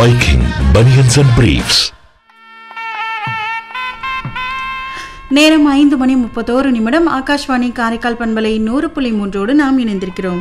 Viking Bunions and Briefs. நேரம் ஐந்து மணி முப்பத்தோரு நிமிடம் ஆகாஷ்வாணி காரைக்கால் பண்பலை நூறு புள்ளி மூன்றோடு நாம் இணைந்திருக்கிறோம்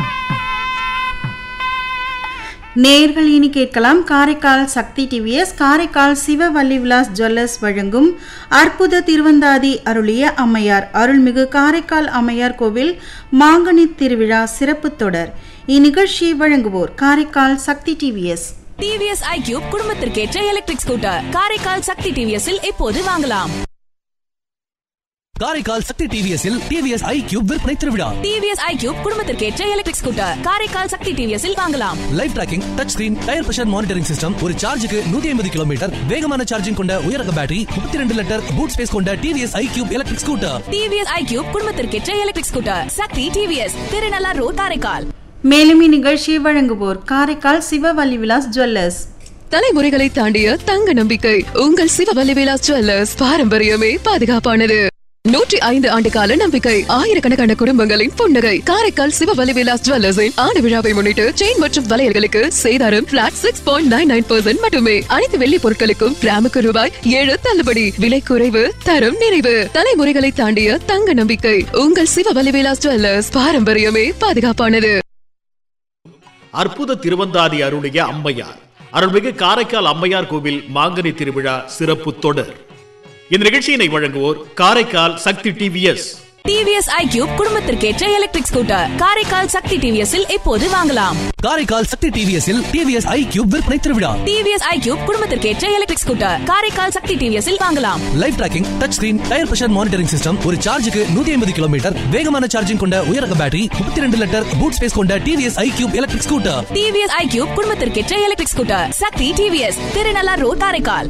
நேர்கள் இனி கேட்கலாம் காரைக்கால் சக்தி டிவிஎஸ் காரைக்கால் சிவவல்லி விலாஸ் ஜுவல்லர்ஸ் வழங்கும் அற்புத திருவந்தாதி அருளிய அம்மையார் அருள்மிகு காரைக்கால் அம்மையார் கோவில் மாங்கனி திருவிழா சிறப்பு தொடர் இந்நிகழ்ச்சியை வழங்குவோர் Karaikal Sakthi TVS TVS iQube குடும்பத்திற்கேற்ற எலக்ட்ரிக் ஸ்கூட்டர் காரைக்கால் சக்தி டிவிஎஸ்ஸில் இப்போது வாங்கலாம் காரைக்கால் சக்தி டிவிஎஸ்ஸில் டிவிஎஸ் ஐ கியூப் விற்பனை திருவிழா டிவிஎஸ் ஐக்யூப் குடும்பத்திற்கேற்ற எலக்ட்ரிக் ஸ்கூட்டர் காரைக்கால் சக்தி டிவிஎஸ்ஸில் வாங்கலாம் live tracking touch screen tyre pressure monitoring system ஒரு சார்ஜுக்கு நூத்தி ஐம்பது கிலோமீட்டர் வேகமான சார்ஜிங் கொண்ட உயரக பேட்டரி முப்பத்தி ரெண்டு லிட்டர் பூட் ஸ்பேஸ் கொண்ட TVS iQube electric scooter TVS iQube குடும்பத்திற்கேற்ற electric scooter Sakthi TVS Thirunallar road Karaikal மேலும் இந்நிகழ்ச்சியை வழங்குவோர் காரைக்கால் சிவவல்லி விலாஸ் ஜுவல்லர்ஸ் தலைமுறைகளை தாண்டிய தங்க நம்பிக்கை உங்கள் சிவவல்லி விலாஸ் ஜுவல்லர்ஸ் பாரம்பரியமே பாதுகாப்பானது நூற்றி ஐந்து ஆண்டு கால நம்பிக்கை ஆயிரக்கணக்கான குடும்பங்களின் புன்னகை காரைக்கால் சிவவல்லி விலாஸ் ஜுவல்லர்ஸின் ஆண்டு விழாவை முன்னிட்டு செயின் மற்றும் வளையல்களுக்கு சேதாரம் flat six point nine nine percent மட்டுமே அனைத்து வெள்ளி பொருட்களுக்கும் கிராமுக்கு ரூபாய் ஏழு தள்ளுபடி விலை குறைவு தரம் நிறைவு தலைமுறைகளை தாண்டிய தங்க நம்பிக்கை உங்கள் சிவவல்லி விலாஸ் ஜுவல்லர்ஸ் பாரம்பரியமே பாதுகாப்பானது அற்புத திருவந்தாதி அருளிய அம்மையார் அருள்மிகு காரைக்கால் அம்மையார் கோவில் மாங்கனி திருவிழா சிறப்பு தொடர் இந்த நிகழ்ச்சியினை வழங்குவோர் Karaikal Sakthi TVS TVS iQube குடும்பத்திற்கேற்ற எலக்ட்ரிக் ஸ்கூட்டர் காரைக்கால் சக்தி டிவிஎஸ்ஸில் இப்போது வாங்கலாம் காரைக்கால் சக்தி டிவிஎஸ்ஸில் டிவிஎஸ் ஐ கியூப் விற்பனை திருவிழா டிவிஎஸ் ஐக்யூப் குடும்பத்திற்கேற்ற எலக்ட்ரிக் ஸ்கூட்டர் காரைக்கால் சக்தி டிவிஎஸ்ஸில் வாங்கலாம் live tracking touch screen tyre pressure monitoring system ஒரு சார்ஜுக்கு நூத்தி ஐம்பது கிலோமீட்டர் வேகமான சார்ஜிங் கொண்ட உயரக பேட்டரி முப்பத்தி ரெண்டு லிட்டர் பூட் ஸ்பேஸ் கொண்ட TVS iQube electric scooter TVS iQube குடும்பத்திற்கேற்ற electric scooter Sakthi TVS Thirunallar road Karaikal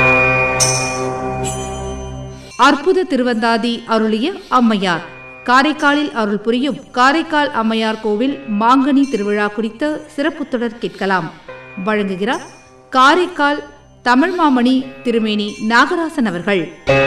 Arputha Thiruvanthathi அருளிய அம்மையார் காரைக்காலில் அருள் புரியும் காரைக்கால் அம்மையார் கோவில் மாங்கனி திருவிழா குறித்த சிறப்பு தொடர் கேட்கலாம் வழங்குகிறார் காரைக்கால் தமிழ் மாமணி திருமேனி நாகராசன் அவர்கள்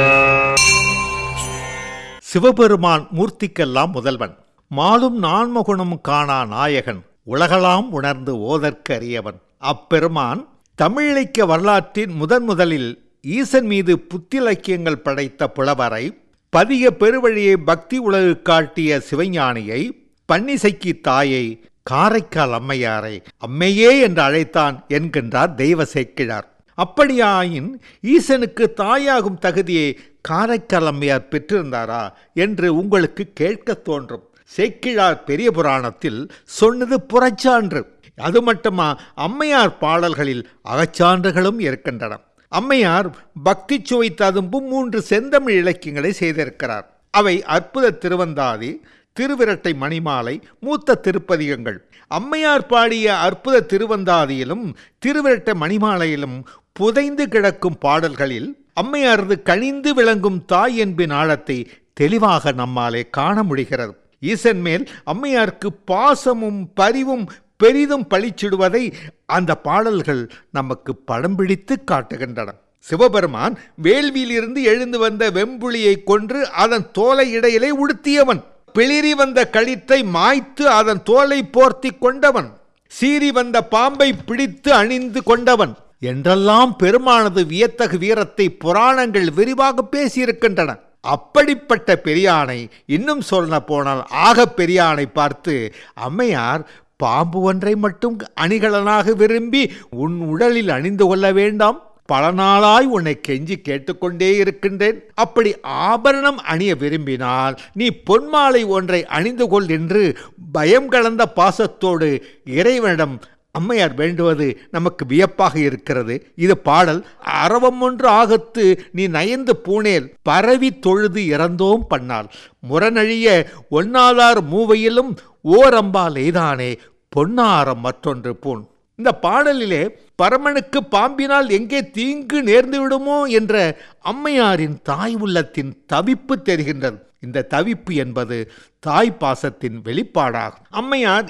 சிவபெருமான் மூர்த்திக்கெல்லாம் முதல்வன் மாலும் நான்மகுணம் காணா நாயகன் உலகலாம் உணர்ந்து ஓதற்கு அறியவன் அப்பெருமான் தமிழிலக்கிய வரலாற்றின் முதன் முதலில் ஈசன் மீது புத்திலக்கியங்கள் படைத்த புலவரை பதிய பெருவழியை பக்தி உலகு காட்டிய சிவஞானியை பன்னிசைக்கு தாயை காரைக்கால் அம்மையாரை அம்மையே என்று அழைத்தான் என்கின்றார் தெய்வ சேக்கிழார் அப்படியாயின் ஈசனுக்கு தாயாகும் தகுதியை காரைக்கால் அம்மையார் பெற்றிருந்தாரா என்று உங்களுக்கு கேட்க தோன்றும் சேக்கிழார் பெரிய புராணத்தில் சொன்னது புறச்சான்று அது மட்டுமா அம்மையார் பாடல்களில் அகச்சான்றுகளும் இருக்கின்றன அம்மையார் பக்தி சுவை ததும்பும் மூன்று செந்தமிழ் இலக்கியங்களை செய்திருக்கிறார் அவை அற்புத திருவந்தாதி திருவிரட்டை மணிமாலை மூத்த திருப்பதிகங்கள் அம்மையார் பாடிய அற்புத திருவந்தாதியிலும் திருவிரட்ட மணிமாலையிலும் புதைந்து கிடக்கும் பாடல்களில் அம்மையாரது கனிந்து விளங்கும் தாய் என்பின் ஆழத்தை தெளிவாக நம்மாலே காண முடிகிறது ஈசன் மேல் அம்மையாருக்கு பாசமும் பரிவும் பெரிதும் பழிச்சிடுவதை அந்த பாடல்கள் நமக்கு படம் பிடித்து காட்டுகின்றன சிவபெருமான் வேள்வியிலிருந்து எழுந்து வந்த வெம்புலியை கொன்று அதன் தோலை இடையிலே உடுத்தியவன் பிளிரி வந்த கழித்தை மாய்த்து அதன் தோலை போர்த்தி கொண்டவன் சீறி வந்த பாம்பை பிடித்து அணிந்து கொண்டவன் என்றெல்லாம் பெருமானது வியத்தகு வீரத்தை புராணங்கள் விரிவாக பேசியிருக்கின்றன அப்படிப்பட்ட பெரியானை இன்னும் சொல்ல போனால் ஆக பெரியானை பார்த்து அம்மையார் பாம்பு ஒன்றை மட்டும் அணிகலனாக விரும்பி உன் உடலில் அணிந்து கொள்ள வேண்டாம் பல நாளாய் உன்னை கெஞ்சி கேட்டுக்கொண்டே இருக்கின்றேன் அப்படி ஆபரணம் அணிய விரும்பினால் நீ பொன்மாலை ஒன்றை அணிந்து கொள் என்று பயம் கலந்த பாசத்தோடு இறைவனிடம் அம்மையார் வேண்டுவது நமக்கு வியப்பாக இருக்கிறது இது பாடல் அறவம் ஒன்று ஆகத்து நீ நயந்து பூனேல் பரவி தொழுது இறந்தோம் பண்ணால் முரணழிய ஒன்னாதார் மூவையிலும் ஓரம்பால் எய்தானே பொன்னாரம் மற்றொன்று பூன் இந்த பாடலிலே பரமனுக்கு பாம்பினால் எங்கே தீங்கு நேர்ந்து விடுமோ என்ற அம்மையாரின் தாய் உள்ளத்தின் தவிப்பு தெரிகின்றது இந்த தவிப்பு என்பது தாய் பாசத்தின் வெளிப்பாடாகும் அம்மையார்